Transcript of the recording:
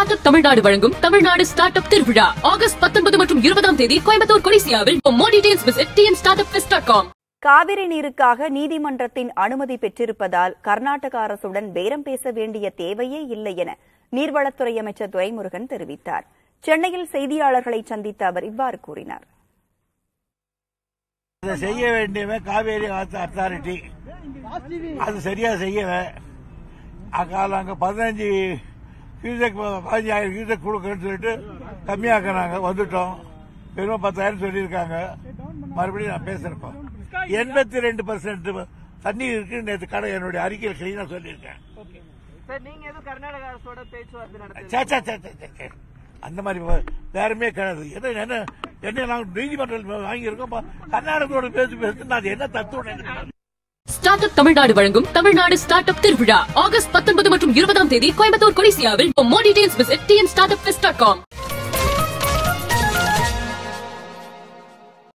Start up Tamil Nadu வழங்கும் Tamil Nadu start up திருவிழா August பத்தொன்பது மற்றும் இருபதாம் தேதி கோயம்புத்தூர் கொடிசியாவில் more details visit TN start up dot com Kaveri நீருக்காக நீதிமன்றத்தின் அனுமதி பெற்றிருப்பதால் கர்நாடக அரசுடன் பேரம் பேச வேண்டிய தேவையே இல்லை என நீர்வளத்துறை அமைச்சர் துரைமுருகன் தெரிவித்தார் சென்னையில் செய்தியாளர்களை சந்தித்த அவர் இவ்வாறு கூறினார் அதை செய்ய வேண்டியவன் காவேரி அத்தாரிட்டி அது சரியா செய்யல அக்கால அங்க பதினஞ்சு கியூசெக் பதினஞ்சாயிரம் கியூசெக் கொடுக்கறேன்னு சொல்லிட்டு கம்மியாக்குறாங்க வந்துட்டோம் வெறும் பத்தாயிரம் சொல்லியிருக்காங்க மறுபடியும் நான் பேசுறப்போ எண்பத்தி ரெண்டு பர்சன்ட் தண்ணி இருக்கு நேற்று கடை என்னுடைய அறிக்கையில் கிளீனா சொல்லியிருக்கேன் சார் நீங்க எதுவும் கர்நாடக அரசோட பேச்சுவார்த்தை நடத்துறீங்க சே, சே, சே, சே, சே, சே. அந்த மாதிரி வ- வேறமே கிடையாது என்ன என்ன என்ன நாங்கள் நீதிமன்றத்தில் வாங்கியிருக்கோம் ப- கர்நாடகத்தோட பேசி பேசி நான் அது என்ன தத்துவம் எனக்கு தெரியல. ஸ்டார்ட் அப் தமிழ்நாடு வழங்கும் தமிழ்நாடு ஸ்டார்ட் அப் திருவிழா ஆகஸ்ட் பத்தொன்பது மற்றும் இருபதாம் தேதி கோயம்புத்தூர் கொடிசியாவில் more details visit TN start up dot com